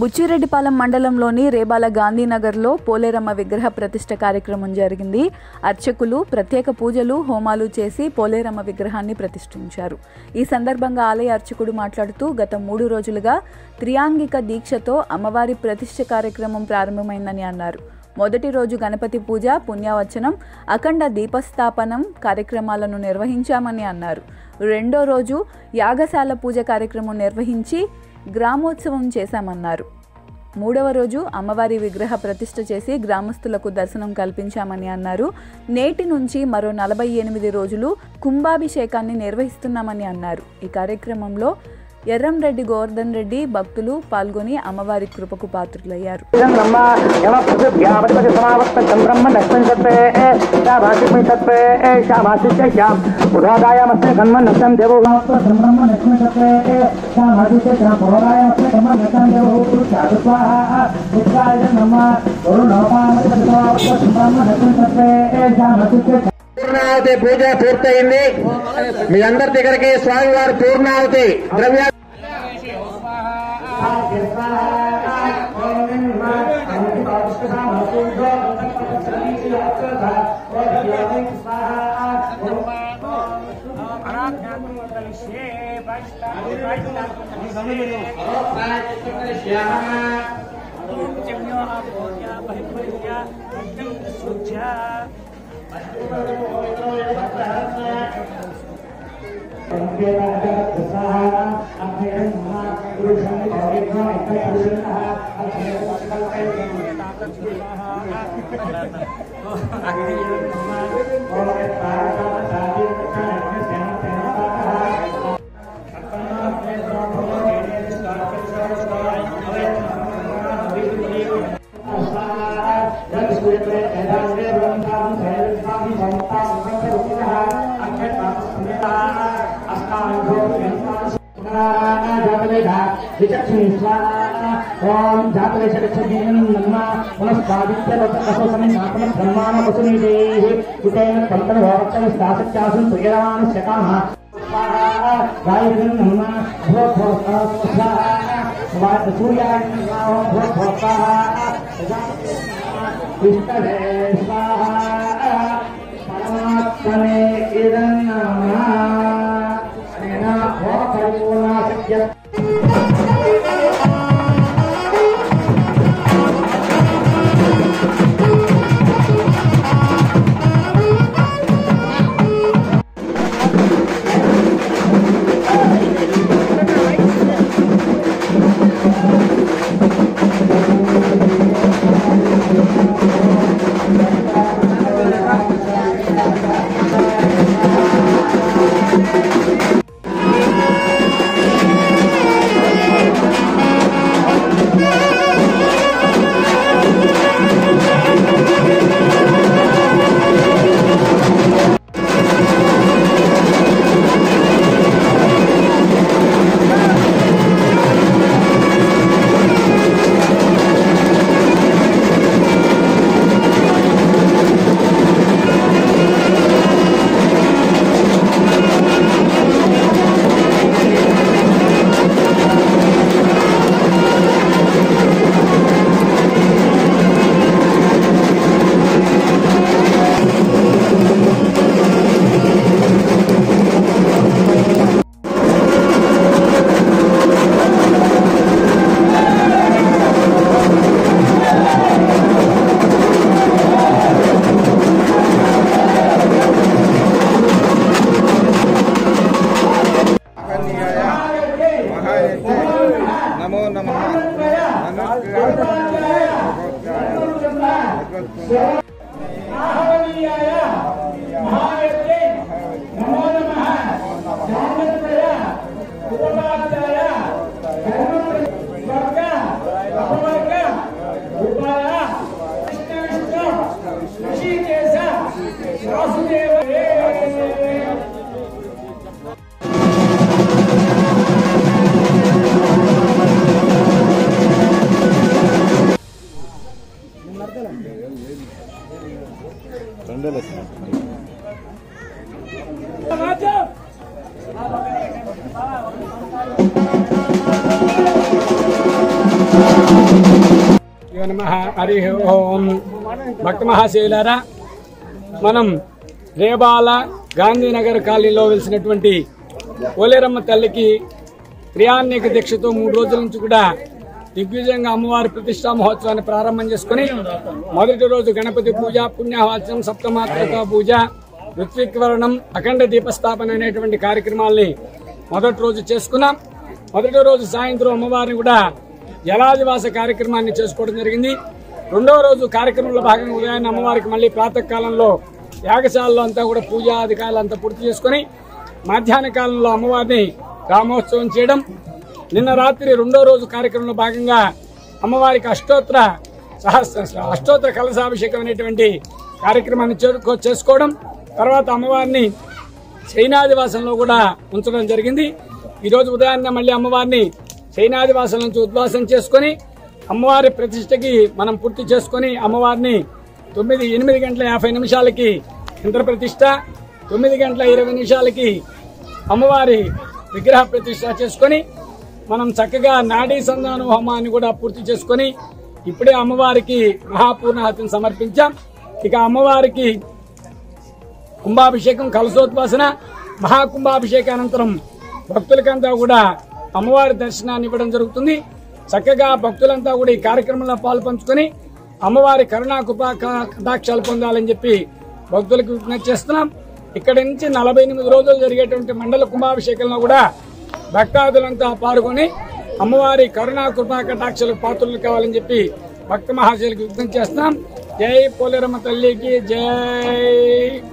బుచ్చిరెడ్డిపాలెం మండలంలోని రేబాల గాంధీనగర్లో పోలేరమ్మ విగ్రహ ప్రతిష్ఠ కార్యక్రమం జరిగింది అర్చకులు ప్రత్యేక పూజలు హోమాలు చేసి పోలేరమ్మ విగ్రహాన్ని ప్రతిష్ఠించారు ఈ సందర్భంగా ఆలయ అర్చకుడు మాట్లాడుతూ గత మూడు రోజులుగా త్రియాంగిక దీక్షతో అమ్మవారి ప్రతిష్ఠ కార్యక్రమం ప్రారంభమైందని అన్నారు మొదటి రోజు గణపతి పూజ పుణ్యవచనం అఖండ దీపస్థాపనం కార్యక్రమాలను నిర్వహించామని అన్నారు రెండో రోజు యాగశాల పూజ కార్యక్రమం నిర్వహించి గ్రామోత్సవం చేశామన్నారు మూడవ రోజు అమ్మవారి విగ్రహ ప్రతిష్ఠ చేసి గ్రామస్తులకు దర్శనం కల్పించామని అన్నారు నేటి నుంచి మరో నలభై ఎనిమిది రోజులు కుంభాభిషేకాన్ని నిర్వహిస్తున్నామని అన్నారు ఈ కార్యక్రమంలో ఎర్రంరెడ్డి గోవర్ధన్ రెడ్డి భక్తులు పాల్గొని అమ్మవారి కృపకు పాత్రులయ్యారు బ్రహ్మ యమ పృథివ్యాపతిపతి సమావర్తం బ్రహ్మ లక్ష్మణ్ తత్వే శామాశిష్మి తత్వే శామాశిష్య శ్యాం పురోదాయమస్మి కన్మ నష్టం దేవో బ్రహ్మ లక్ష్మణ్ తత్వే శామాశిష్య శ్యాం పురోదాయమస్మి కన్మ నష్టం దేవో స్వాహ విద్యాయ నమ వరుణోపామతి బ్రహ్మ లక్ష్మణ్ తత్వే శామాశిష్య పూర్ణావతి పూజ పూర్తయింది మీ అందరి దగ్గరికి స్వామివారి పూర్ణావతి ద్రవ్య విచక్షణి ఓం జాతవేశగచ్చీనం నమ్మ పునఃస్థాదిత్యరసో సమీనాపన బ్రహ్మాణ వసునీతే కుటేన కంకణ భోక్తవ స్థాసత్యాసం ప్రియరామాన శకామ వాయువిన్ నమ్మ భో భో సూర్యాయ భో భో విష్ణవే స్వాహ పరమాత్మనే ఇదం నమః అనేన భో పరిపూర్ణాశక్య కన్యాయ మహాయతే నమో నమ హరి ఓం భక్త మహాశైలారా మనం రేబాల గాంధీనగర్ కాలనీలో వెలిసినటువంటి పోలేరమ్మ తల్లికి క్రియాన్నిక దీక్షతో మూడు రోజుల నుంచి కూడా దిగ్విజయంగా అమ్మవారి ప్రతిష్టా మహోత్సవాన్ని ప్రారంభం చేసుకుని మొదటి రోజు గణపతి పూజ పుణ్యవాచనం సప్తమాతృక పూజ ఋత్విక్వరణం అఖండ దీపస్థాపన అనేటువంటి కార్యక్రమాల్ని మొదటి రోజు చేసుకున్నాం మొదటి రోజు సాయంత్రం అమ్మవారిని కూడా జలాదివాస కార్యక్రమాన్ని చేసుకోవడం జరిగింది రెండవ రోజు కార్యక్రమంలో భాగంగా ఉదయాన్నే అమ్మవారికి మళ్ళీ ప్రాతకాలంలో యాగశాలలో అంతా కూడా పూజా అధికారులు అంతా పూర్తి చేసుకుని మధ్యాహ్న కాలంలో అమ్మవారిని రామోత్సవం చేయడం నిన్న రాత్రి రెండో రోజు కార్యక్రమంలో భాగంగా అమ్మవారికి అష్టోత్తర సహస్ర అష్టోత్తర కలశాభిషేకం అనేటువంటి కార్యక్రమాన్ని చేరుకో చేసుకోవడం తర్వాత అమ్మవారిని చైనాదివాసంలో కూడా ఉంచడం జరిగింది ఈ రోజు ఉదయాన్నే మళ్ళీ అమ్మవారిని చైనాదివాసం నుంచి ఉద్వాసం చేసుకొని అమ్మవారి ప్రతిష్టకి మనం పూర్తి చేసుకొని అమ్మవారిని తొమ్మిది ఎనిమిది గంటల యాభై నిమిషాలకి యంత్ర ప్రతిష్ట తొమ్మిది గంటల ఇరవై నిమిషాలకి అమ్మవారి విగ్రహ ప్రతిష్ట చేసుకొని మనం చక్కగా నాడీ సంధాన హోమాన్ని కూడా పూర్తి చేసుకొని ఇప్పుడే అమ్మవారికి మహాపూర్ణాహతిని సమర్పించాం ఇక అమ్మవారికి కుంభాభిషేకం కలశోద్వాసన మహాకుంభాభిషేకానంతరం భక్తులకంతా కూడా అమ్మవారి దర్శనాన్ని ఇవ్వడం జరుగుతుంది చక్కగా భక్తులంతా కూడా ఈ కార్యక్రమంలో పాలు పంచుకొని అమ్మవారి కరుణా కృపా క- కటాక్షాలు పొందాలని చెప్పి భక్తులకు విజ్ఞప్తి చేస్తున్నాం ఇక్కడి నుంచి నలభై ఎనిమిది రోజులు జరిగేటువంటి మండల కుంభాభిషేకంలో కూడా భక్తాదులంతా పాల్గొని అమ్మవారి కరుణా కృపా కటాక్షలకు పాత్రలు కావాలని చెప్పి భక్త మహాశయులకు విజ్ఞప్తి చేస్తున్నాం జై పోలేరమ్మ తల్లికి జై